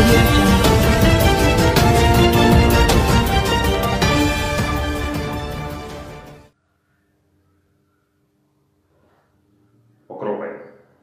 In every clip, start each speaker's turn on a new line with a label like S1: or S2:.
S1: audio jungle.
S2: ఒక రూపాయి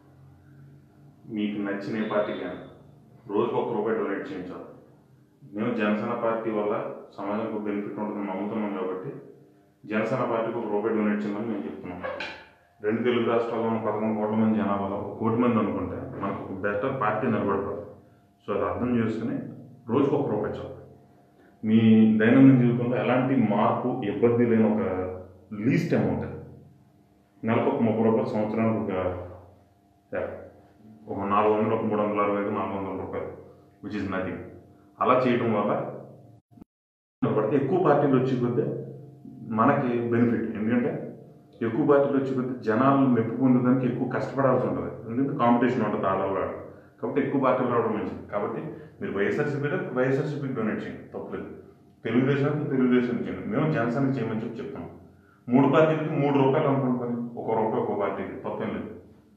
S2: మీకు నచ్చిన ఏ పార్టీకి కానీ రోజుకు ఒక రూపాయి డొనేట్ చేయించాలి మేము జనసేన పార్టీ వల్ల సమాజానికి బెనిఫిట్ ఉంటుందని నమ్ముతున్నాం కాబట్టి జనసేన పార్టీకి ఒక రూపాయి డొనేట్ చేయమని మేము చెప్తున్నాం రెండు తెలుగు రాష్ట్రాల్లో ఉన్న పదకొండు కోట్ల మంది జనాభాలో ఒక కోటి మంది అనుకుంటే మనకు ఒక బెటర్ పార్టీ నిలబడతారు సో అది అర్థం చేసుకుని రోజుకు ఒక రూపాయి చాలు మీ దైనందిన జీవితంలో ఎలాంటి మార్పు ఇబ్బంది లేని ఒక లీస్ట్ అమౌంట్ నెలకు ఒక ముప్పై రూపాయలు సంవత్సరానికి ఒక యా, ఒక నాలుగు వందలు ఒక మూడు వందల అరవై ఐదు నాలుగు వందల రూపాయలు విచ్ ఇస్ నథింగ్ అలా చేయడం వల్ల పడితే ఎక్కువ పార్టీలు వచ్చి కొద్దీ మనకి బెనిఫిట్ ఎందుకంటే ఎక్కువ పార్టీలు వచ్చి కొద్దీ జనాలు మెప్పు పొందడానికి ఎక్కువ కష్టపడాల్సి ఉంటుంది ఎందుకంటే కాంపిటీషన్ ఉంటుంది ఆడవాళ్ళు కాబట్టి ఎక్కువ పార్టీలు రావడం మంచిది కాబట్టి మీరు వైఎస్ఆర్సీపీ వైఎస్ఆర్సీపీకి డొనేట్ చేయండి తప్పలేదు తెలుగుదేశానికి తెలుగుదేశం చేయండి మేము జనసేనకి చేయమని చెప్పి చెప్తాం మూడు పార్టీలకి మూడు రూపాయలు అనుకుంటాను ఒక రూపాయి ఒక పార్టీకి తప్పేం లేదు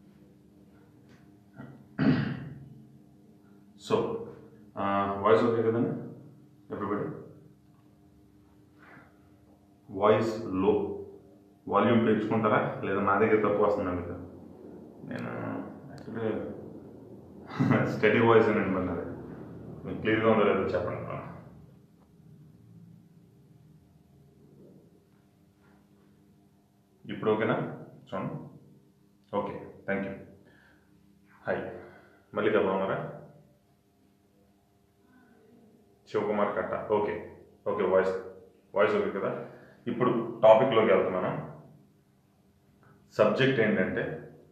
S2: సో వాయిస్ ఓకే కదండి ఎవ్రీబడి వాయిస్ లో వాల్యూమ్ పెంచుకుంటారా లేదా నా దగ్గర తక్కువ వస్తుందా మీకు నేను యాక్చువల్లీ స్టడీ వాయిస్ అని అంటున్నది మీకు క్లియర్గా ఉందో లేదో చెప్పండి ఇప్పుడు ఓకేనా చూడండి okay thank you hi Mallika బాగున్నారా Sivakumar Katta okay okay voice voice okay కదా ఇప్పుడు టాపిక్లోకి వెళ్తున్నాను సబ్జెక్ట్ ఏంటంటే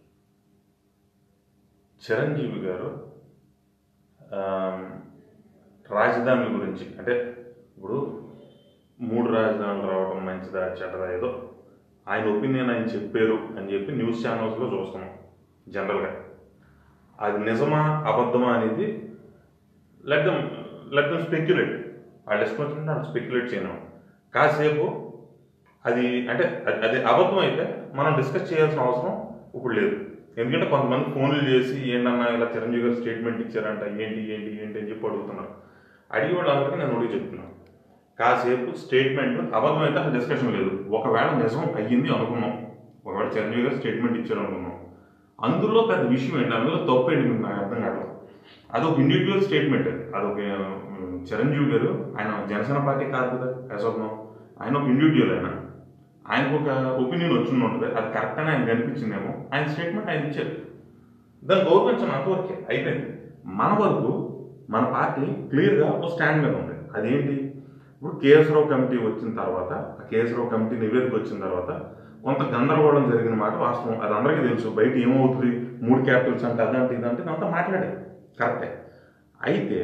S2: చిరంజీవి గారు ఆమ్, రాజధానుల గురించి అంటే ఇప్పుడు మూడు రాజధానులు రావడం మంచిదా చెడ్డదా ఏదో ఆయన ఒపీనియన్ ఆయన చెప్పారు అని చెప్పి న్యూస్ ఛానల్స్లో చూస్తున్నాం జనరల్గా అది నిజమా అబద్ధమా అనేది let them let them speculate వాళ్ళు ఇష్టం వచ్చినట్టు వాళ్ళు స్పెక్యులేట్ చేయను కాసేపు అది అంటే అది- అది అబద్ధం అయితే మనం డిస్కస్ చేయాల్సిన అవసరం ఇప్పుడు లేదు ఎందుకంటే కొంతమంది ఫోన్లు చేసి ఏంటన్నా ఇలా చిరంజీవి గారు స్టేట్మెంట్ ఇచ్చారంట ఏంటి ఏంటి ఏంటి అని చెప్పి అడుగుతున్నారు అడిగి వాళ్ళందరికీ నేను ఒకటి చెప్తున్నాను కాసేపు స్టేట్మెంట్ అబద్ధం అయితే అసలు డిస్కషన్ లేదు ఒకవేళ నిజం అయ్యింది అనుకున్నాం ఒకవేళ చిరంజీవి గారు స్టేట్మెంట్ ఇచ్చారు అనుకున్నాం అందులో పెద్ద విషయం ఏంటి అందులో తప్పు ఏంటి మీకు నాకు అర్థం కావట్లేదు అది ఒక ఇండివిజువల్ స్టేట్మెంట్ అది ఒక ఉమ్, చిరంజీవి గారు ఆయన జనసేన పార్టీ కాదు కదా యాజ్ ఆఫ్ నో ఆయన ఒక ఇండివిజువల్ ఆయన ఆయనకు ఒక ఒపీనియన్ వచ్చి ఉంటుంది అది కరెక్ట్ అని ఆయన కనిపించిందేమో ఆయన స్టేట్మెంట్ ఆయన ఇచ్చారు దాన్ని గౌరవించడం అంతవరకే అయిపోయింది మన వరకు మన పార్టీ క్లియర్గా ఒక స్టాండ్ మీద ఉంది అదేంటి ఇప్పుడు కేఎస్రావు కమిటీ వచ్చిన తర్వాత ఆ కేఎస్రావు కమిటీ నివేదిక వచ్చిన తర్వాత కొంత గందరగోళం జరిగిన మాట వాస్తవం అది అందరికీ తెలుసు బయట ఏమవుతుంది మూడు క్యాపిటల్స్ అంటే అదంటే ఇదంటే ఇదంతా మాట్లాడే కరెక్టే అయితే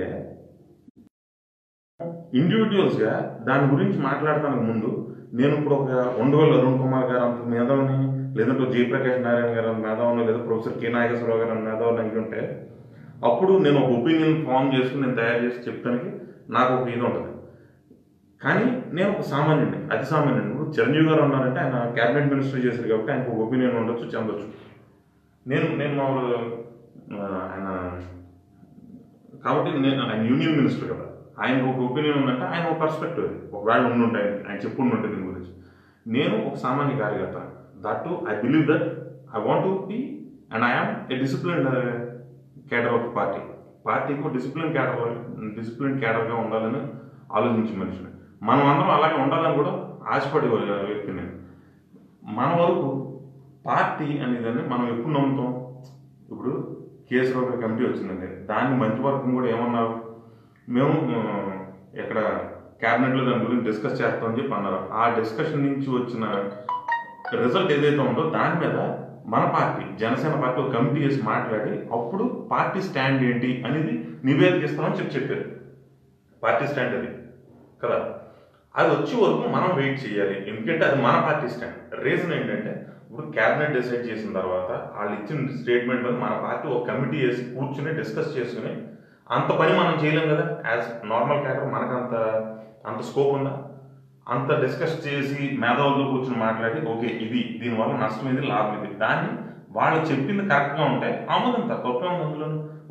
S2: ఇండివిజువల్స్గా దాని గురించి మాట్లాడటానికి ముందు నేను ఇప్పుడు ఒక ఉండవల్లి అరుణ్ కుమార్ గారు అంత మేధావిని లేదంటే జయప్రకాష్ నారాయణ గారు అంత మేధావిని లేదా ప్రొఫెసర్ కె నాగేశ్వరరావు గారు అంత మేధావిని అయి ఉంటే అప్పుడు నేను ఒక ఒపీనియన్ ఫామ్ చేసుకుని నేను తయారు చేసి చెప్తానికి నాకు ఒక ఇది ఉంటుంది కానీ నేను ఒక సామాన్యుడిని అతి సామాన్యుడిని ఇప్పుడు చిరంజీవి గారు ఉన్నారంటే ఆయన క్యాబినెట్ మినిస్టర్ చేశారు కాబట్టి ఆయనకు ఒక ఒపీనియన్ ఉండొచ్చు చెందొచ్చు నేను నేను మామూలు ఆ, ఆయన కాబట్టి నేను ఆయన యూనియన్ మినిస్టర్ కదా ఆయనకు ఒక ఒపీనియన్ ఉందంటే ఆయన ఒక పర్స్పెక్టివ్ అది ఒకవేళ ఉండుంటే ఆయన ఆయన చెప్పుండుంటే దీని గురించి నేను ఒక సామాన్య కార్యకర్త that to I believe that I want to be and I'm a discipline cadre of party పార్టీకి డిసిప్లిన్ కేడర్ డిసిప్లిన్ కేడర్గా ఉండాలని ఆలోచించే మనిషిని మనం అందరం అలాగే ఉండాలని కూడా ఆశపడే వ్యక్తి నేను మన వరకు పార్టీ అనేదాన్ని మనం ఎప్పుడు నమ్ముతాం ఇప్పుడు కేసీఆర్ గారి కమిటీ వచ్చిందండి దాన్ని మంత్రివర్గం కూడా ఏమన్నారు మేము ఆ, ఎక్కడ క్యాబినెట్లో దాని గురించి డిస్కస్ చేస్తామని చెప్పి అన్నారు ఆ డిస్కషన్ నుంచి వచ్చిన రిజల్ట్ ఏదైతే ఉందో దాని మీద మన పార్టీ జనసేన పార్టీ ఒక కమిటీ చేసి మాట్లాడి అప్పుడు పార్టీ స్టాండ్ ఏంటి అనేది నివేదిక ఇస్తామని చెప్పి చెప్పారు పార్టీ స్టాండ్ అది కదా అది వచ్చే వరకు మనం వెయిట్ చేయాలి ఎందుకంటే అది మన పార్టీ స్టాండ్ రీజన్ ఏంటంటే ఇప్పుడు క్యాబినెట్ డిసైడ్ చేసిన తర్వాత వాళ్ళు ఇచ్చిన స్టేట్మెంట్ మీద మన పార్టీ ఒక కమిటీ వేసి కూర్చుని డిస్కస్ చేసుకుని అంత పని మనం చేయలేం కదా యాజ్ నార్మల్ క్యాడర్ మనకు అంత అంత స్కోప్ ఉందా అంత డిస్కస్ చేసి మేధావులతో కూర్చొని మాట్లాడి ఓకే ఇది దీనివల్ల నష్టం ఇది లాభం ఇది దాన్ని వాళ్ళు చెప్పింది కరెక్ట్గా ఉంటే ఆమోదం తప్పే ఉంది అందులో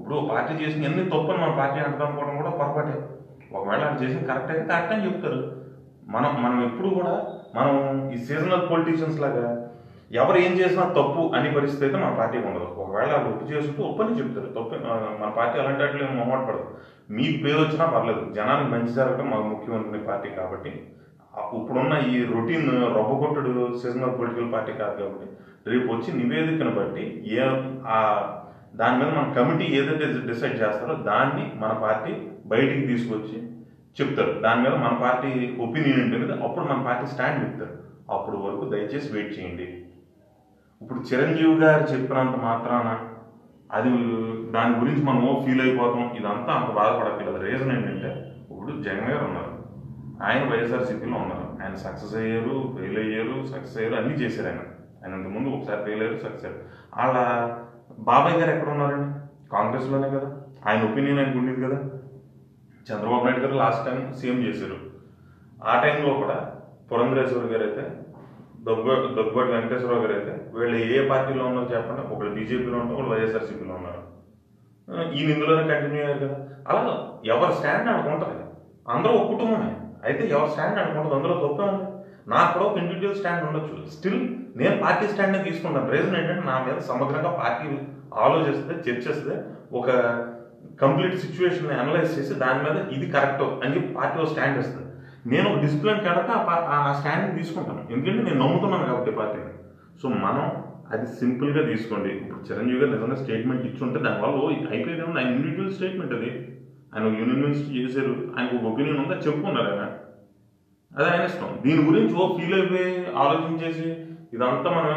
S2: ఇప్పుడు ఓ పార్టీ చేసిన ఎన్ని తప్పులు మన పార్టీ అంటాం అనుకోవడం కూడా పొరపాటే ఒకవేళ అది చేసిన కరెక్ట్ అయితే కరెక్ట్ అని చెప్తారు మనం మనం ఎప్పుడు కూడా మనం ఈ సీజనల్ పొలిటీషియన్స్ లాగా ఎవరు ఏం చేసినా తప్పు అనే పరిస్థితి అయితే మన పార్టీకి ఉండదు ఒకవేళ వాళ్ళు ఒప్పు చేసుకుంటూ ఒప్పని చెప్తారు తప్పు ఆ, మన పార్టీ అలాంటి వాటిలో ఏం మొహమాట పడదు మీకు పేరు వచ్చినా పర్లేదు జనానికి మంచి జరగడం మాకు ముఖ్యమైన పార్టీ కాబట్టి ఆ ఇప్పుడున్న ఈ రొటీన్ రొబ్బకొట్టుడు సీజనల్ పొలిటికల్ పార్టీ కాదు కాబట్టి రేపు వచ్చి నివేదికను బట్టి ఏ ఆ దాని మీద మన కమిటీ ఏదైతే డిసైడ్ చేస్తారో దాన్ని మన పార్టీ బయటికి తీసుకొచ్చి చెప్తారు దాని మీద మన పార్టీ ఒపీనియన్ ఉంటుంది అప్పుడు మన పార్టీ స్టాండ్ చెప్తారు అప్పుడు వరకు దయచేసి వెయిట్ చేయండి ఇప్పుడు చిరంజీవి గారు చెప్పినంత మాత్రాన అది దాని గురించి మనం ఫీల్ అయిపోతాం ఇదంతా అంత బాధపడక్కర్లేదు రీజన్ ఏంటంటే ఇప్పుడు జగన్ గారు ఉన్నారు ఆయన వైఎస్ఆర్సీపీలో ఉన్నారు ఆయన సక్సెస్ అయ్యారు ఫెయిల్ అయ్యారు సక్సెస్ అయ్యారు అన్నీ చేశారు ఆయన ఆయన ఇంతకుముందు ఒకసారి ఫెయిల్ అయ్యారు సక్సెస్ అయ్యారు వాళ్ళ బాబాయ్ గారు ఎక్కడ ఉన్నారండి కాంగ్రెస్లోనే కదా ఆయన ఒపీనియన్ ఆయనకు ఉండేది కదా చంద్రబాబు నాయుడు గారు లాస్ట్ టైం సీఎం చేశారు ఆ టైంలో కూడా పురంధరేశ్వరి గారు అయితే దగ్గు దగ్గుబాటి వెంకటేశ్వరరావు గారు అయితే వీళ్ళు ఏ పార్టీలో ఉన్నారో చెప్పండి ఒకళ్ళు బీజేపీలో ఉన్నారు ఒకళ్ళు వైఎస్ఆర్సీపీలో ఉన్నారు ఆ, ఈయన ఇందులోనే కంటిన్యూ అయ్యారు కదా అలా ఎవరి స్టాండ్ అనుకుంటుంది అందరూ ఒక కుటుంబమే అయితే ఎవరి స్టాండ్ అనుకుంటుంది అందులో తప్పే ఉంది నాకు కూడా ఒక ఇండివిజువల్ స్టాండ్ ఉండొచ్చు స్టిల్ నేను పార్టీ స్టాండ్ తీసుకుంటాను రీజన్ ఏంటంటే నా మీద సమగ్రంగా పార్టీ ఆలోచిస్తే చర్చిస్తే ఒక కంప్లీట్ సిచ్యువేషన్ అనలైజ్ చేసి దాని మీద ఇది కరెక్ట్ అని చెప్పి పార్టీ ఒక స్టాండ్ ఇస్తుంది నేను ఒక డిసిప్లిన్ కనుక ఆ స్టాండ్ తీసుకుంటాను ఎందుకంటే నేను నమ్ముతున్నాను కాబట్టి పార్టీని సో మనం అది సింపుల్గా తీసుకోండి ఇప్పుడు చిరంజీవి గారు నిజంగా స్టేట్మెంట్ ఇచ్చుంటే దానివల్ల ఓ ఇది అయిపోయేది ఏమన్నా ఆయన ఇండివిజువల్ స్టేట్మెంట్ అది ఆయన ఒక యూనియన్ మినిస్టర్ చేశారు ఆయనకు ఒక ఒపీనియన్ ఉందా చెప్పుకున్నారు ఆయన అది ఆయన ఇష్టం దీని గురించి ఓ ఫీల్ అయిపోయి ఆలోచించేసి ఇదంతా మనం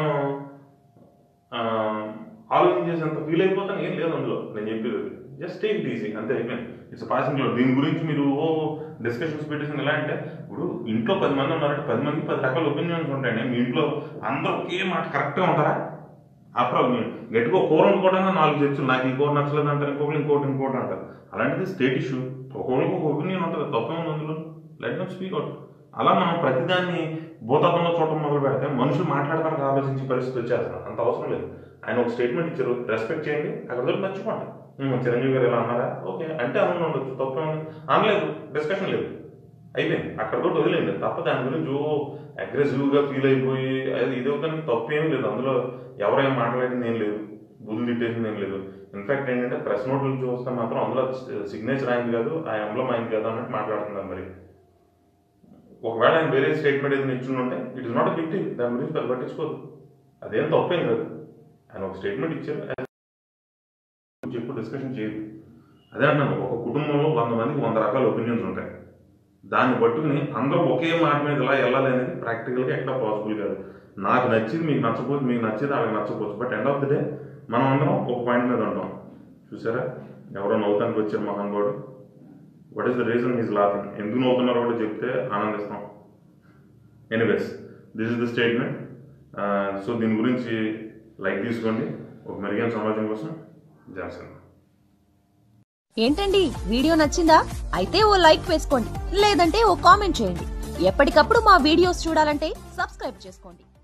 S2: ఆ, ఆలోచించేసేంత ఫీల్ అయిపోతాను ఏం లేదు అందులో నేను చెప్పేది జస్ట్ టేక్ ఇట్ ఈజీ అంతే అయిపోయింది ఇట్స్ పాసింగ్ లో దీని గురించి మీరు ఓ డిస్కషన్స్ పెట్టేసింది ఎలా అంటే ఇప్పుడు ఇంట్లో పది మంది ఉన్నారంటే పది మందికి పది రకాల ఒపీనియన్స్ ఉంటాయండి మీ ఇంట్లో అందరూ ఒకే మాట కరెక్ట్గా ఉంటారా ఆఫ్టర్ ఆల్ మీరు గట్టిగా కూర వండుకోవడానికి నాలుగు చర్చలు నాకు ఈ కూర నచ్చలేదు అంటారు ఇంకొకరు ఇంకోటి ఇంకోటి అంటారు అలాంటిది స్టేట్ ఇష్యూ ఒక్కొక్కరికి ఒక ఒపీనియన్ ఉంటుంది తప్పే ఉంది అందులో లెట్ నట్ స్పీక్ అవుట్ అలా మనం ప్రతిదాన్ని భూతత్వంలో చూడటం మొదలు పెడితే మనుషులు మాట్లాడడానికి ఆలోచించే పరిస్థితి వచ్చేస్తారు అంత అవసరం లేదు ఆయన ఒక స్టేట్మెంట్ ఇచ్చారు రెస్పెక్ట్ చేయండి అక్కడ దొరికి మర్చిపోండి "ఉమ్, చిరంజీవి గారు ఎలా అన్నారా ఓకే అంటే అవును ఉండొచ్చు తప్పే ఉంది అనలేదు డిస్కషన్ లేదు అయిపోయింది అక్కడ తోటి వదిలేండి తప్ప దాని గురించి ఓ అగ్రెసివ్గా ఫీల్ అయిపోయి అది ఇది అవుతానికి తప్పు ఏం లేదు అందులో ఎవరేం మాట్లాడింది ఏం లేదు బుద్ధులు తిట్టేసింది ఏం లేదు ఇన్ఫాక్ట్ ఏంటంటే ప్రెస్ నోట్లు చూస్తే మాత్రం అందులో సిగ్నేచర్ అయింది కాదు ఆ ఎంబ్లం అయింది కాదు అన్నట్టు మాట్లాడుతున్నారు మరి ఒకవేళ ఆయన వేరే స్టేట్మెంట్ ఏదైనా ఇచ్చి ఉంటే ఇట్ ఇస్ నాట్ గిఫ్ట్ దాని గురించి పెద్ద పట్టించుకోదు అదేం తప్పేం కాదు ఆయన ఒక స్టేట్మెంట్ ఇచ్చారు అది చెప్పు డిస్కషన్ చేయదు అదే అంటున్నాను ఒక కుటుంబంలో వంద మందికి వంద రకాల ఒపీనియన్స్ ఉంటాయి దాన్ని పట్టుకుని అందరూ ఒకే మాట మీద ఇలా వెళ్ళాలి అనేది ప్రాక్టికల్గా ఎక్కడ పాసిబుల్ కాదు నాకు నచ్చింది మీకు నచ్చకపోతే మీకు నచ్చింది వాళ్ళకి నచ్చకపోవచ్చు but end of the day మనం అందరం ఒక పాయింట్ మీద ఉంటాం చూసారా ఎవరో నవ్వుతానికి వచ్చారు మహానుభావుడు what is the reason is laughing ఎందుకు నవ్వుతున్నారో కూడా చెప్తే ఆనందిస్తాం anyways this is the statement so దీని గురించి లైక్ తీసుకోండి ఒక మెరుగైన సమాజం కోసం జనసేన
S1: ఏంటండి వీడియో నచ్చిందా అయితే ఓ లైక్ వేసుకోండి లేదంటే ఓ కామెంట్ చేయండి ఎప్పటికప్పుడు మా వీడియోస్ చూడాలంటే సబ్స్క్రైబ్ చేసుకోండి